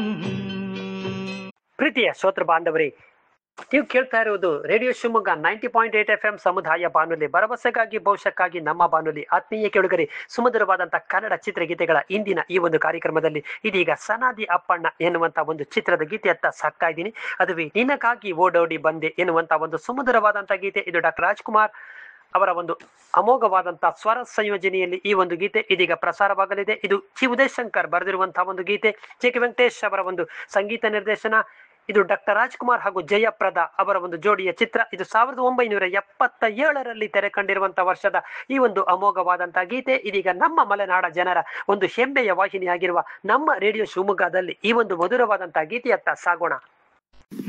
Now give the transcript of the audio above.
ಪ್ರೀತಿಯ ಶ್ರೋತೃ ಬಾಂಧವರೇ ನೀವು ಕೇಳ್ತಾ ಇರುವುದು radio Shivamogga ninety point eight F M ಸಮುದಾಯ ಬಾನುಲಿ ಭರವಸೆಗಾಗಿ ಭವಿಷ್ಯಕ್ಕಾಗಿ ನಮ್ಮ ಬಾನುಲಿ ಆತ್ಮೀಯ ಕೆಳುಗರೆ ಸುಮಧುರವಾದಂತಹ ಕನ್ನಡ ಚಿತ್ರಗೀತೆಗಳ ಇಂದಿನ ಈ ಒಂದು ಕಾರ್ಯಕ್ರಮದಲ್ಲಿ ಇದೀಗ ಸನಾದಿ ಅಪ್ಪಣ್ಣ ಎನ್ನುವಂತ ಒಂದು ಚಿತ್ರದ ಗೀತೆಯತ್ತ ಸಾಕ್ತಾ ಇದ್ದೀನಿ ಅದುವೇ ನಿನಗಾಗಿ ಓಡೋಡಿ ಬಂದೆ ಎನ್ನುವಂತ ಒಂದು ಸುಮಧುರವಾದಂತಹ ಗೀತೆ ಇದು ಡಾಕ್ಟರ್ ರಾಜ್ಕುಮಾರ್ ಅವರ ಒಂದು ಅಮೋಘವಾದಂತಹ ಸ್ವರ ಸಂಯೋಜನೆಯಲ್ಲಿ ಈ ಒಂದು ಗೀತೆ ಇದೀಗ ಪ್ರಸಾರವಾಗಲಿದೆ ಇದು ಚಿ ಉದಯಶಂಕರ್ ಬರೆದಿರುವಂತಹ ಒಂದು ಗೀತೆ ಜೆ ಕೆ ವೆಂಕಟೇಶ್ ಅವರ ಒಂದು ಸಂಗೀತ ನಿರ್ದೇಶನ ಇದು ಡಾಕ್ಟರ್ ರಾಜ್ಕುಮಾರ್ ಹಾಗೂ ಜಯಪ್ರದ ಅವರ ಒಂದು ಜೋಡಿಯ ಚಿತ್ರ ಇದು ಸಾವಿರದ ಒಂಬೈನೂರ ಎಪ್ಪತ್ತ ಏಳರಲ್ಲಿ ತೆರೆ ಕಂಡಿರುವಂತಹ ವರ್ಷದ ಈ ಒಂದು ಅಮೋಘವಾದಂತಹ ಗೀತೆ ಇದೀಗ ನಮ್ಮ ಮಲೆನಾಡ ಜನರ ಒಂದು ಹೆಮ್ಮೆಯ ವಾಹಿನಿಯಾಗಿರುವ ನಮ್ಮ ರೇಡಿಯೋ ಶಿವಮೊಗ್ಗದಲ್ಲಿ ಈ ಒಂದು ಮಧುರವಾದಂತಹ ಗೀತೆಯತ್ತ ಸಾಗೋಣ